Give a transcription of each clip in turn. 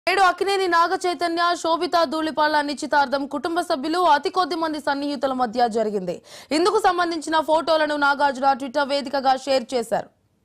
నేడు అక్కినేని నాగ చైతన్య శోభిత ధూళిపాల నిశ్చితార్థం కుటుంబ సభ్యులు అతి కొద్ది మంది సన్నిహితుల మధ్య జరిగింది ఇందుకు సంబంధించిన ఫోటోలను నాగార్జున ట్విట్టర్ వేదికగా షేర్ చేశారు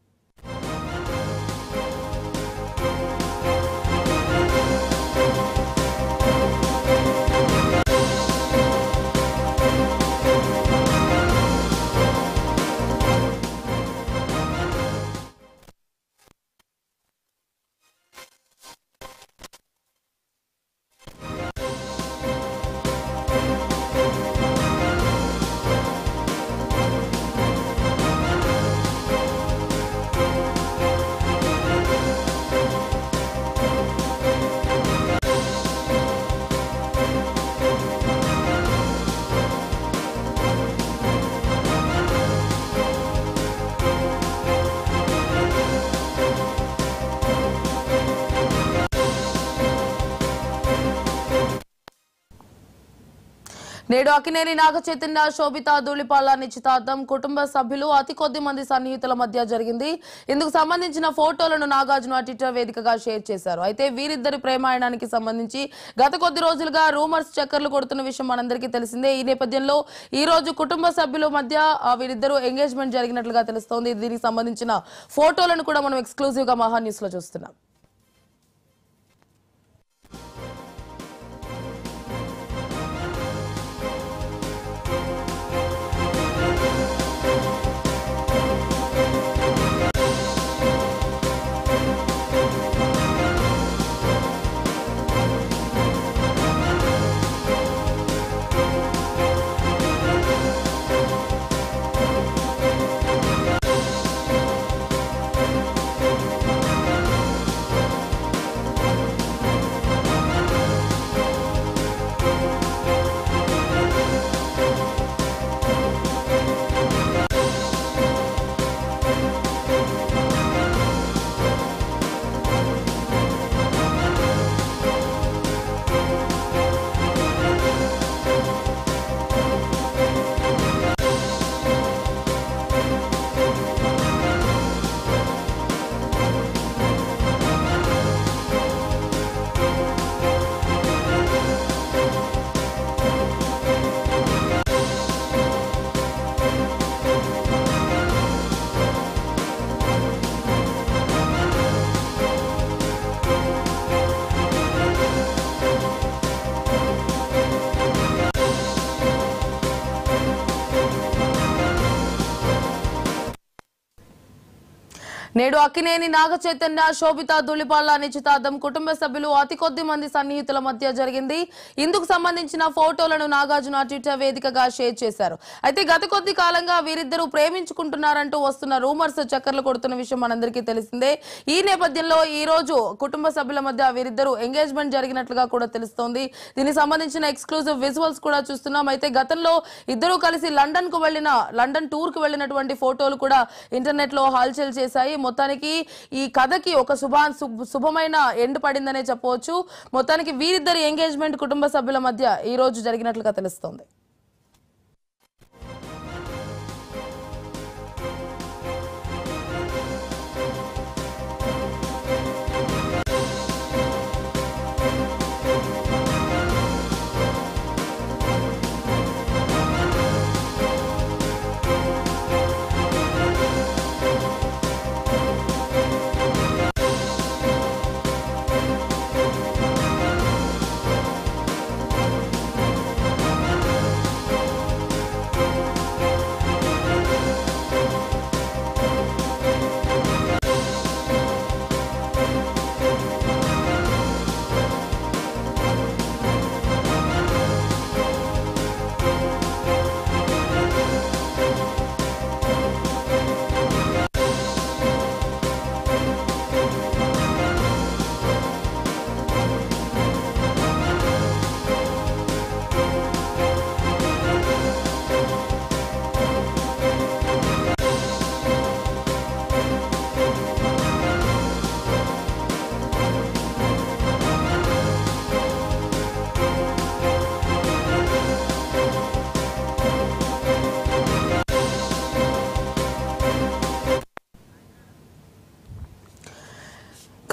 నేడు అక్కినేని నాగ చైతన్య శోభిత ధూళిపాల నిశ్చితార్థం కుటుంబ సభ్యులు అతి కొద్ది మంది సన్నిహితుల మధ్య జరిగింది ఇందుకు సంబంధించిన ఫోటోలను నాగార్జున ట్విట్టర్ వేదికగా షేర్ చేశారు అయితే వీరిద్దరి ప్రేమాయణానికి సంబంధించి గత కొద్ది రోజులుగా రూమర్స్ చక్కర్లు కొడుతున్న విషయం మనందరికీ తెలిసిందే ఈ నేపథ్యంలో ఈ రోజు కుటుంబ సభ్యుల మధ్య ఆ, వీరిద్దరూ ఎంగేజ్మెంట్ జరిగినట్లుగా తెలుస్తోంది దీనికి సంబంధించిన ఫోటోలను కూడా మనం ఎక్స్క్లూజివ్ గా మహా న్యూస్ లో చూస్తున్నాం నేడు అక్కినేని నాగ చైతన్య శోభిత ధూళిపాల నిశ్చితార్థం కుటుంబ సభ్యులు అతి కొద్ది మంది సన్నిహితుల మధ్య జరిగింది ఇందుకు సంబంధించిన ఫోటోలను నాగార్జున ట్విట్టర్ వేదికగా షేర్ చేశారు అయితే గత కొద్ది కాలంగా వీరిద్దరూ ప్రేమించుకుంటున్నారంటూ వస్తున్న రూమర్స్ చక్కర్లు కొడుతున్న విషయం మనందరికీ తెలిసిందే ఈ నేపథ్యంలో ఈ రోజు కుటుంబ సభ్యుల మధ్య వీరిద్దరూ ఎంగేజ్మెంట్ జరిగినట్లుగా కూడా తెలుస్తోంది దీనికి సంబంధించిన ఎక్స్క్లూజివ్ విజువల్స్ కూడా చూస్తున్నాం అయితే గతంలో ఇద్దరూ కలిసి లండన్ కు వెళ్లిన లండన్ టూర్ కు వెళ్లినటువంటి ఫోటోలు కూడా ఇంటర్నెట్ లో హల్చల్ చేశాయి మొత్తానికి ఈ కథకి ఒక శుభా శుభ- శుభమైన ఎండ్ పడిందనే చెప్పవచ్చు మొత్తానికి వీరిద్దరి ఎంగేజ్మెంట్ కుటుంబ సభ్యుల మధ్య ఈ రోజు జరిగినట్లుగా తెలుస్తోంది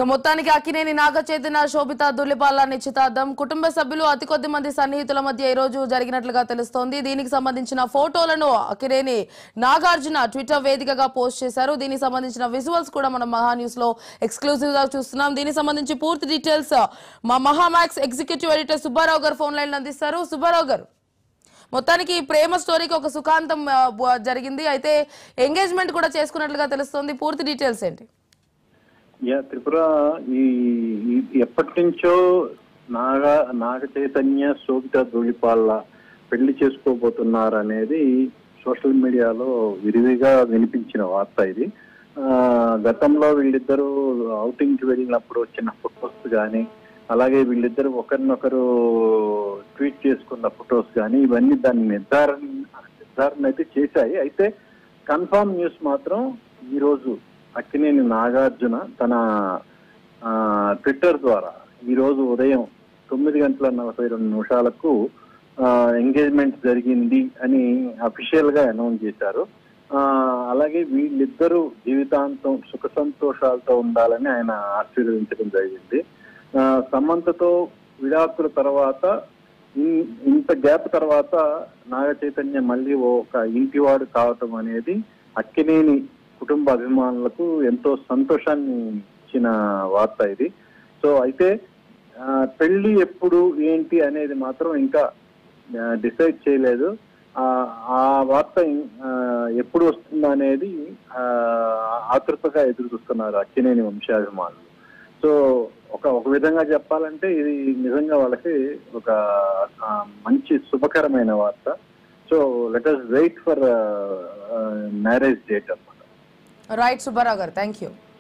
సో మొత్తానికి అక్కినేని నాగ చైతన్య శోభిత దుల్లిపాల నిశ్చితార్థం కుటుంబ సభ్యులు అతి కొద్ది మంది సన్నిహితుల మధ్య ఈ రోజు జరిగినట్లుగా తెలుస్తోంది దీనికి సంబంధించిన ఫోటోలను అక్కినేని నాగార్జున ట్విట్టర్ వేదికగా పోస్ట్ చేశారు దీనికి సంబంధించిన విజువల్స్ కూడా మనం మహా న్యూస్ లో ఎక్స్క్లూజివ్ గా చూస్తున్నాం దీనికి సంబంధించి పూర్తి డీటెయిల్స్ మా మహామాక్స్ ఎగ్జిక్యూటివ్ ఎడిటర్ సుబ్బారావు గారు ఫోన్ లైన్ అందిస్తారు సుబ్బారావు గారు మొత్తానికి ఈ ప్రేమ స్టోరీకి ఒక సుఖాంతం ఆ, బ- జరిగింది అయితే ఎంగేజ్మెంట్ కూడా చేసుకున్నట్లుగా తెలుస్తోంది పూర్తి డీటెయిల్స్ ఏంటి యా త్రిపుర ఈ ఈ- ఎప్పటి నుంచో నాగ నాగ చైతన్య శోభిత ధూళిపాళ్ళ పెళ్లి చేసుకోబోతున్నారు అనేది సోషల్ మీడియాలో విరివిగా వినిపించిన వార్త ఇది ఆ, గతంలో వీళ్ళిద్దరూ outing కి వెళ్ళినప్పుడు వచ్చిన ఫొటోస్ కానీ అలాగే వీళ్ళిద్దరు ఒకరినొకరు ట్వీట్ చేసుకున్న ఫొటోస్ కానీ ఇవన్నీ దాన్ని నిర్ధారణ నిర్ధారణ అయితే చేశాయి అయితే కన్ఫామ్ న్యూస్ మాత్రం ఈ రోజు అక్కినేని నాగార్జున తన ఆ, ట్విట్టర్ ద్వారా ఈ రోజు ఉదయం తొమ్మిది గంటల నలభై రెండు నిమిషాలకు ఎంగేజ్మెంట్ జరిగింది అని అఫీషియల్ గా అనౌన్స్ చేశారు ఆ, అలాగే వీళ్ళిద్దరూ జీవితాంతం సుఖ సంతోషాలతో ఉండాలని ఆయన ఆశీర్వదించడం జరిగింది ఆ, సమంతతో విడాకుల తర్వాత ఇన్- ఇంత గ్యాప్ తర్వాత నాగ చైతన్య మళ్ళీ ఓ ఒక ఇంటివాడు కావటం అనేది అక్కినేని కుటుంబ అభిమానులకు ఎంతో సంతోషాన్ని ఇచ్చిన వార్త ఇది సో అయితే ఆ, పెళ్లి ఎప్పుడు ఏంటి అనేది మాత్రం ఇంకా డిసైడ్ చేయలేదు ఆ ఆ వార్త ఇం- ఆ, ఎప్పుడు వస్తుందా అనేది ఆ, ఆతృతగా ఎదురు చూస్తున్నారు అక్కినేని వంశాభిమానులు సో ఒక ఒక విధంగా చెప్పాలంటే ఇది నిజంగా వాళ్ళకి ఒక ఆ, మంచి శుభకరమైన వార్త so let us wait for marriage date అన్నమాట రైట్ సుబ్బారావు గారు థ్యాంక్ యూ